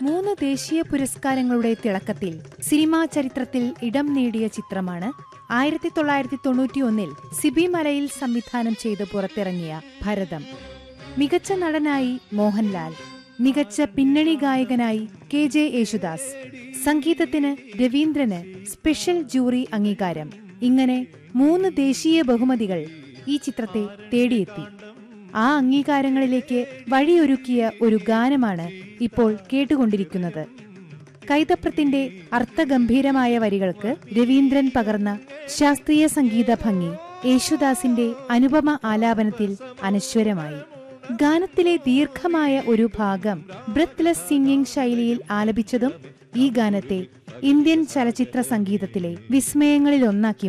മൂന്ന് ദേശീയ പുരസ്കാരങ്ങളുടെ തിളക്കത്തിൽ സിനിമാ ചരിത്രത്തിൽ ഇടം നേടിയ ചിത്രമാണ് ആയിരത്തി തൊള്ളായിരത്തി തൊണ്ണൂറ്റിയൊന്നിൽ സിബി മലയിൽ സംവിധാനം ചെയ്ത് പുറത്തിറങ്ങിയ ഭരതം മികച്ച നടനായി മോഹൻലാൽ മികച്ച പിന്നണി ഗായകനായി കെ ജെ യേശുദാസ് സംഗീതത്തിന് രവീന്ദ്രന് സ്പെഷ്യൽ ജൂറി അംഗീകാരം ഇങ്ങനെ മൂന്ന് ദേശീയ ബഹുമതികൾ ഈ ചിത്രത്തെ തേടിയെത്തി ആ അംഗീകാരങ്ങളിലേക്ക് വഴിയൊരുക്കിയ ഒരു ഗാനമാണ് ഇപ്പോൾ കേട്ടുകൊണ്ടിരിക്കുന്നത് കൈതപ്രത്തിന്റെ അർത്ഥഗംഭീരമായ വരികൾക്ക് രവീന്ദ്രൻ പകർന്ന ശാസ്ത്രീയ സംഗീത ഭംഗി യേശുദാസിന്റെ അനുപമ ആലാപനത്തിൽ അനശ്വരമായി ഗാനത്തിലെ ദീർഘമായ ഒരു ഭാഗം ബ്രത്ത്ലെസ് സിംഗിംഗ് ശൈലിയിൽ ആലപിച്ചതും ഈ ഗാനത്തെ ഇന്ത്യൻ ചലച്ചിത്ര സംഗീതത്തിലെ വിസ്മയങ്ങളിലൊന്നാക്കി